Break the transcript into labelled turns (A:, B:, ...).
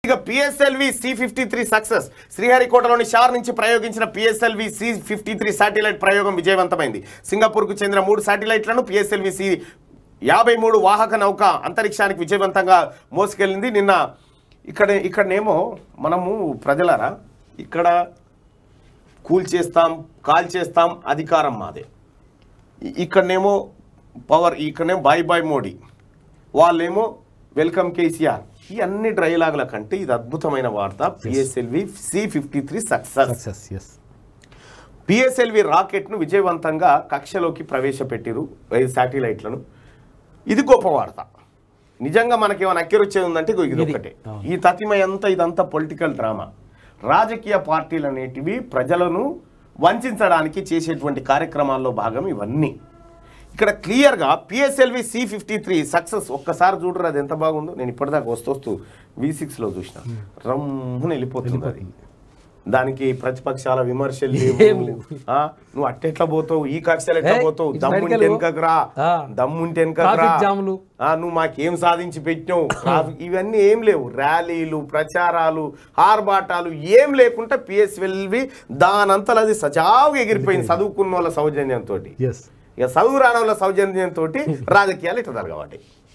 A: ఇక PSLV C fifty three success శ్రీహరికోటలోని SHAR నుంచి ప్రయోగించిన PSLV C fifty three satellite ప్రయోగం విజయవంతమైంది సింగపూర్కు చెందిన మూడు శాటిలైట్లను పిఎస్ఎల్వి సి యాభై మూడు వాహక నౌక అంతరిక్షానికి విజయవంతంగా మోసుకెళ్ళింది నిన్న ఇక్కడ ఇక్కడనేమో మనము ప్రజలరా ఇక్కడ కూల్ చేస్తాం కాల్ చేస్తాం అధికారం మాదే ఇ- ఇక్కడనేమో పవర్ ఇక్కడనేమో బాయ్ బాయ్ మోడీ వాళ్ళేమో వెల్కమ్ కేసీఆర్ ఈ అన్ని డ్రైలాగుల కంటే ఇది అద్భుతమైన వార్త PSLV C fifty three success
B: success yes
A: PSLV రాకెట్ను విజయవంతంగా కక్షలోకి ప్రవేశపెట్టిరు ఐదు శాటిలైట్లను ఇది గొప్ప వార్త నిజంగా మనకేమైనా అక్కిరొచ్చేది ఉందంటే ఇగో ఇది
B: ఇది.
A: ఒకటే
B: అవును.
A: ఈ తతిమయంతా ఇదంతా పొలిటికల్ డ్రామా రాజకీయ పార్టీలు అనేటివి ప్రజలను వంచడానికి చేసేటువంటి కార్యక్రమాల్లో భాగం ఇవన్నీ ఇక్కడ క్లియర్గా PSLV C fifty three success ఒక్కసారి చూడరు అది ఎంత బాగుందో నేను ఇప్పటిదాకా వస్తూ వస్తూ వి సిక్స్లో చూసిన రమ్మున వెళ్ళిపోతుంది అది దానికి ప్రతిపక్షాల విమర్శలు
B: ఏం
A: లేవు
B: లేవు.
A: ఆ, నువ్వు అట్టెట్లా పోతావు ఈ కక్షలు ఎట్లా
B: ఏయ్,
A: పోతావు
B: ఇటు
A: దమ్ముంటే
B: బయటికి
A: వెనకకు రా
B: ఆ.
A: దమ్ముంటే వెనకకు రా
B: ట్రాఫిక్ జాములు.
A: ఆ, నువ్వు మాకేం సాధించి పెట్టినావు ట్రాఫిక్ ఇవన్నీ ఏం లేవు ర్యాలీలు ప్రచారాలు ఆర్భాటాలు ఏం లేకుండా పిఎస్ఎల్వి దానంతలో అది సజావుగా ఎగిరిపోయింది చదువుకున్న వాళ్ళ సౌజన్యంతో
B: ఎస్
A: ఇక చదువు రాని వాళ్ళ సౌజన్యంతో రాజకీయాలు ఇట్లా జరగబట్టి